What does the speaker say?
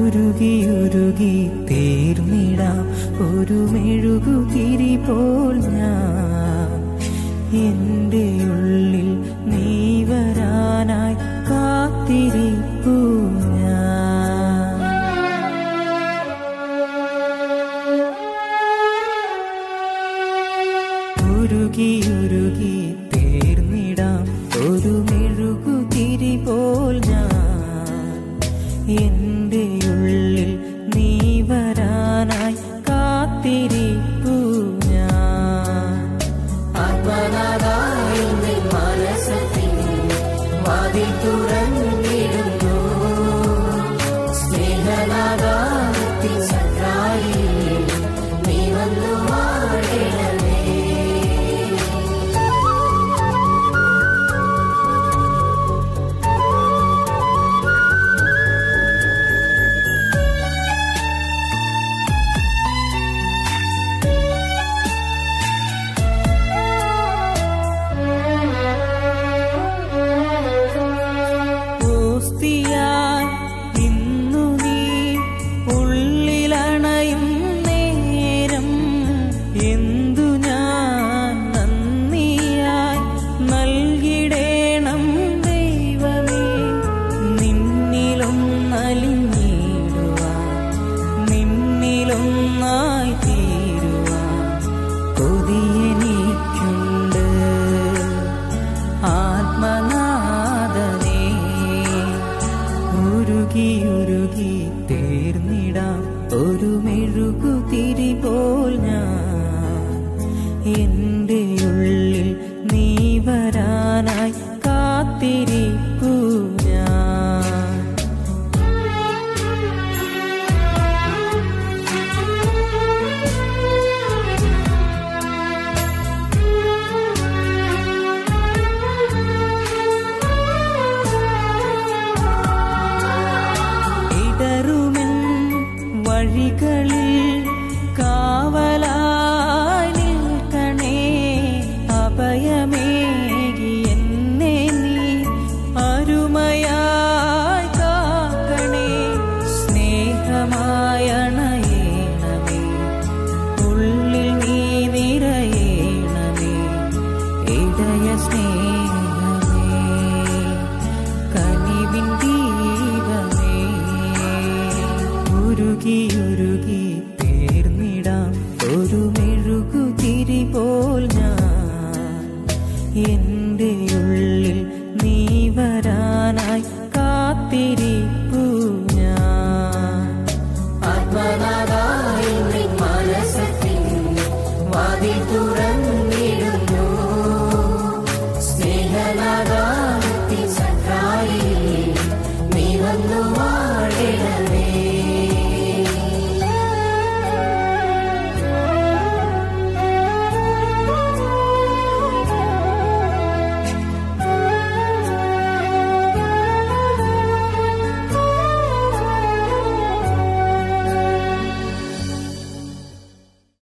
ഉരുകിയുരുകി തീർന്നിടാം ഒരു മെഴുകുതിരി പോൽ ഞാൻ എൻ്റെ ഉള്ളിൽ നീ വരാനായി കാത്തിരിപ്പു ഞാൻ ഉരുകി ഉരുകി തീർന്നിടാം ഒരു മെഴുകുതിരി പോൽ ഞാൻ എൻ്റെ ഉള്ളിൽ നീ വരാനായി കാത്തിരിപ്പു ഞാൻ ആത്മനാഥായ മനസ്സത്തിൽ വാതിൽ തുറന്നിടുന്നു സ്നേഹനാഥാത്തിൽ സത്രായി നീ വന്നു വാഴണമേ ഓസ്തിയായി ഇന്നു നീ ഉള്ളിലണയും നേരം എന്തു ഞാൻ നന്ദിയായി നൽകിടേണം ദൈവമേ നിന്നിലും നലിഞ്ഞിടുവാൻ നിന്നിലൊന്നായി തീരുവാൻ കൊതിയെനിക്കുണ്ട് ആത്മനാഥനേ ഉരുകി ഉരുകി തീർന്നിടാം ഒരു മെഴുകുതിരി പോൽ ഞാൻ എൻ്റെ ഉള്ളിൽ നീ വരാനായി കാത്തിരിപ്പു ഞാൻ ഇടറുമെൻ വഴികളിൽ കാവലായി നിൽക്കണേ അഭയമേകി എന്നെ നീ അരുമയായി കാക്കണേ സ്നേഹമായണയേണമേ ഉള്ളിൽ നീ നിറയേണമേ ഇടയ സ്നേഹമേ കനിവിൻ ദീപമേ ഉരുകി ഉരുകി തീർന്നിടാം ഒരു മെഴുകുതിരി പോൽ ഞാൻ എൻ്റെ ഉള്ളിൽ നീ വരാനായി കാത്തിരിപ്പു ഞാൻ ആത്മനാഥായ മനസ്സത്തിൽ വാതിൽ തുറ